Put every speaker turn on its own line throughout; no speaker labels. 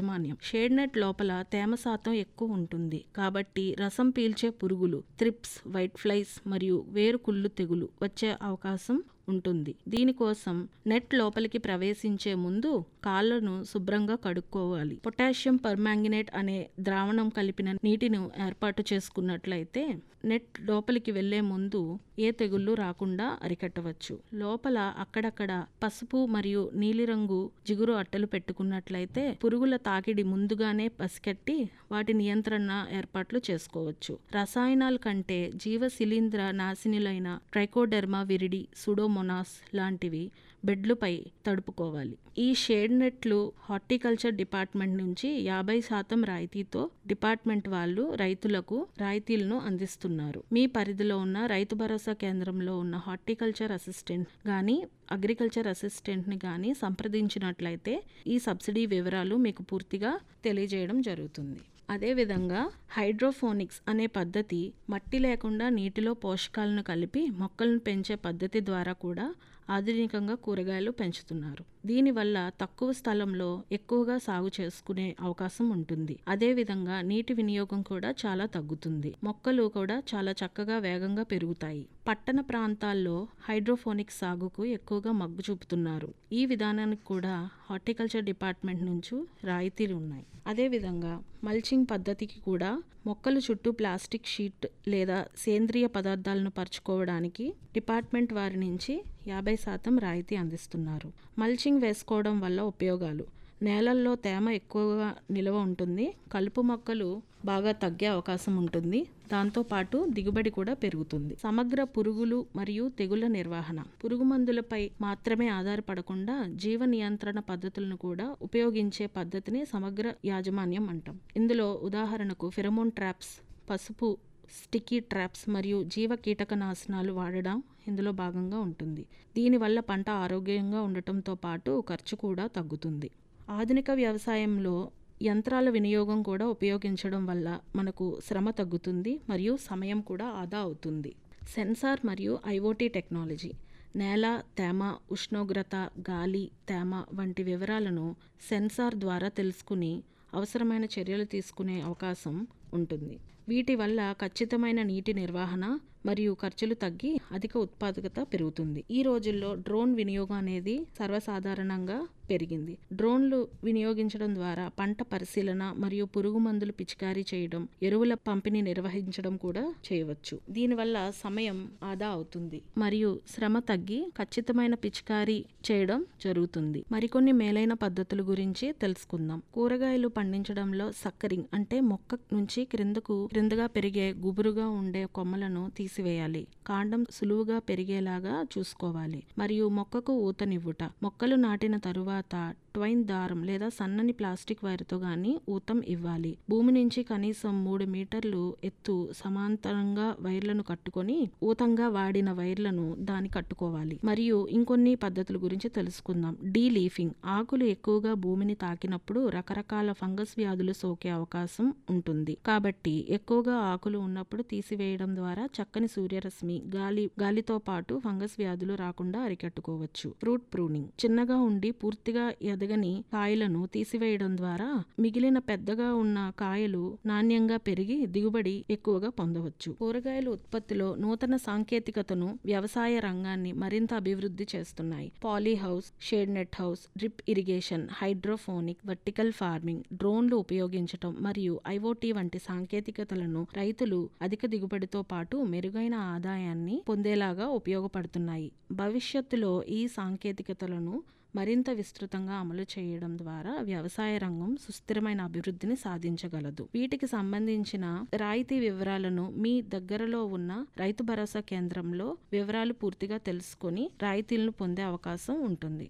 యాజమాన్యం shade net లోపల తేమ శాతం ఎక్కువ ఉంటుంది కాబట్టి రసం పీల్చే పురుగులు త్రిప్స్ వైట్ ఫ్లైస్ మరియు వేరుకుళ్ళు తెగులు వచ్చే అవకాశం ఉంటుంది దీనికోసం నెట్ లోపలికి ప్రవేశించే ముందు కాళ్ళను శుభ్రంగా కడుక్కోవాలి పొటాషియం పర్మాంగనేట్ అనే ద్రావణం కలిపిన నీటిని ఏర్పాటు చేసుకున్నట్లయితే నెట్ లోపలికి వెళ్లే ముందు ఏ తెగుళ్ళు రాకుండా అరికట్టవచ్చు లోపల అక్కడక్కడ పసుపు మరియు నీలిరంగు జిగురు అట్టలు పెట్టుకున్నట్లయితే పురుగుల తాకిడి ముందుగానే పసికట్టి వాటి నియంత్రణ ఏర్పాట్లు చేసుకోవచ్చు రసాయనాల కంటే జీవ శిలీంద్ర నాశినులైన ట్రైకోడెర్మా విరిడి సుడోమొనాస్ లాంటివి బెడ్లుపై తడుపుకోవాలి ఈ షేడ్ నెట్లు హార్టికల్చర్ డిపార్ట్మెంట్ నుంచి యాభై శాతం రాయితీతో డిపార్ట్మెంట్ వాళ్ళు రైతులకు రాయితీలను అందిస్తున్నారు మీ పరిధిలో ఉన్న రైతు భరోసా కేంద్రంలో ఉన్న హార్టికల్చర్ అసిస్టెంట్ కానీ అగ్రికల్చర్ అసిస్టెంట్ని కానీ సంప్రదించినట్లయితే ఈ సబ్సిడీ వివరాలు మీకు పూర్తిగా తెలియజేయడం జరుగుతుంది అదేవిధంగా హైడ్రోఫోనిక్స్ అనే పద్ధతి మట్టి లేకుండా నీటిలో పోషకాలను కలిపి మొక్కలను పెంచే పద్ధతి ద్వారా కూడా ఆధునికంగా కూరగాయలు పెంచుతున్నారు దీనివల్ల తక్కువ స్థలంలో ఎక్కువగా సాగు చేసుకునే అవకాశం ఉంటుంది అదేవిధంగా నీటి వినియోగం కూడా చాలా తగ్గుతుంది మొక్కలు కూడా చాలా చక్కగా వేగంగా పెరుగుతాయి పట్టణ ప్రాంతాల్లో హైడ్రోఫోనిక్స్ సాగుకు ఎక్కువగా మగ్గు చూపుతున్నారు ఈ విధానానికి కూడా హార్టికల్చర్ డిపార్ట్మెంట్ నుంచి రాయితీలు ఉన్నాయి అదేవిధంగా మల్చింగ్ పద్ధతికి కూడా మొక్కలు చుట్టూ ప్లాస్టిక్ షీట్ లేదా సేంద్రియ పదార్థాలను పరుచుకోవడానికి డిపార్ట్మెంట్ వారి నుంచి యాభై శాతం రాయితీ అందిస్తున్నారు మల్చింగ్ వేసుకోవడం వల్ల ఉపయోగాలు నేలల్లో తేమ ఎక్కువగా నిల్వ ఉంటుంది కలుపు మొక్కలు బాగా తగ్గే అవకాశం ఉంటుంది దాంతోపాటు దిగుబడి కూడా పెరుగుతుంది సమగ్ర పురుగులు మరియు తెగుళ్ల నిర్వహణ పురుగు మందులపై మాత్రమే ఆధారపడకుండా జీవ నియంత్రణ పద్ధతులను కూడా ఉపయోగించే పద్ధతిని సమగ్ర యాజమాన్యం అంటాం ఇందులో ఉదాహరణకు ఫెరమోన్ ట్రాప్స్ పసుపు స్టిక్కీ ట్రాప్స్ మరియు జీవ కీటకనాశనాలు వాడడం ఇందులో భాగంగా ఉంటుంది దీనివల్ల పంట ఆరోగ్యంగా ఉండటంతో పాటు ఖర్చు కూడా తగ్గుతుంది ఆధునిక వ్యవసాయంలో యంత్రాల వినియోగం కూడా ఉపయోగించడం వల్ల మనకు శ్రమ తగ్గుతుంది మరియు సమయం కూడా ఆదా అవుతుంది సెన్సార్ మరియు ఐఓటీ టెక్నాలజీ నేల తేమ ఉష్ణోగ్రత గాలి తేమ వంటి వివరాలను సెన్సార్ ద్వారా తెలుసుకుని అవసరమైన చర్యలు తీసుకునే అవకాశం ఉంటుంది వీటి వల్ల ఖచ్చితమైన నీటి నిర్వహణ మరియు ఖర్చులు తగ్గి అధిక ఉత్పాదకత పెరుగుతుంది ఈ రోజుల్లో డ్రోన్ వినియోగం అనేది సర్వసాధారణంగా పెరిగింది డ్రోన్లు వినియోగించడం ద్వారా పంట పరిశీలన మరియు పురుగు మందులు పిచికారీ చేయడం ఎరువుల పంపిణీ నిర్వహించడం కూడా చేయవచ్చు దీనివల్ల సమయం ఆదా అవుతుంది మరియు శ్రమ తగ్గి ఖచ్చితమైన పిచికారీ చేయడం జరుగుతుంది మరికొన్ని మేలైన పద్ధతుల గురించి తెలుసుకుందాం కూరగాయలు పండించడంలో సక్కరింగ్ అంటే మొక్క నుంచి క్రిందకు క్రిందగా పెరిగే గుబురుగా ఉండే కొమ్మలను తీసివేయాలి కాండం సులువుగా పెరిగేలాగా చూసుకోవాలి మరియు మొక్కకు ఊతనివ్వుట మొక్కలు నాటిన తరువాత ట్వైన్ దారం లేదా సన్నని ప్లాస్టిక్ వైర్తో గాని ఊతం ఇవ్వాలి భూమి నుంచి కనీసం మూడు మీటర్లు ఎత్తు సమాంతరంగా వైర్లను కట్టుకొని ఊతంగా వాడిన వైర్లను దాని కట్టుకోవాలి మరియు ఇంకొన్ని పద్ధతుల గురించి తెలుసుకుందాం డీ లీఫింగ్ ఆకులు ఎక్కువగా భూమిని తాకినప్పుడు రకరకాల ఫంగస్ వ్యాధులు సోకే అవకాశం ఉంటుంది కాబట్టి ఎక్కువగా ఆకులు ఉన్నప్పుడు తీసివేయడం ద్వారా చక్కని సూర్యరశ్మి గాలి గాలితో పాటు ఫంగస్ వ్యాధులు రాకుండా అరికట్టుకోవచ్చు ఫ్రూట్ ప్రూనింగ్ చిన్నగా ఉండి పూర్తిగా ఎదగని కాయలను తీసివేయడం ద్వారా మిగిలిన పెద్దగా ఉన్న కాయలు నాణ్యంగా పెరిగి దిగుబడి ఎక్కువగా పొందవచ్చు కూరగాయల ఉత్పత్తిలో నూతన సాంకేతికతను వ్యవసాయ రంగాన్ని మరింత అభివృద్ధి చేస్తున్నాయి poly house shade net house drip irrigation hydroponic vertical farming డ్రోన్లు ఉపయోగించటం మరియు ఐఓటీ వంటి సాంకేతికతలను రైతులు అధిక దిగుబడితో పాటు మెరుగైన ఆదాయాన్ని పొందేలాగా ఉపయోగపడుతున్నాయి భవిష్యత్తులో ఈ సాంకేతికతలను మరింత విస్తృతంగా అమలు చేయడం ద్వారా వ్యవసాయ రంగం సుస్థిరమైన అభివృద్ధిని సాధించగలదు వీటికి సంబంధించిన రాయితీ వివరాలను మీ దగ్గరలో ఉన్న రైతు భరోసా కేంద్రంలో వివరాలు పూర్తిగా తెలుసుకొని రాయితీలను పొందే అవకాశం ఉంటుంది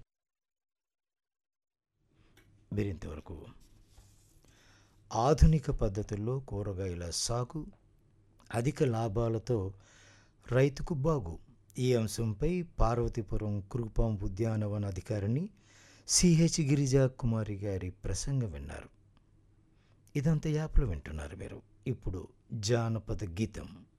మీరింతవరకు ఆధునిక పద్ధతుల్లో కూరగాయల సాగు అధిక లాభాలతో రైతుకు బాగు ఈ అంశంపై పార్వతీపురం కృపాం ఉద్యానవన అధికారిని సిహెచ్ గిరిజా కుమారి గారి ప్రసంగం విన్నారు ఇదంతా యాప్లో వింటున్నారు మీరు ఇప్పుడు జానపద గీతం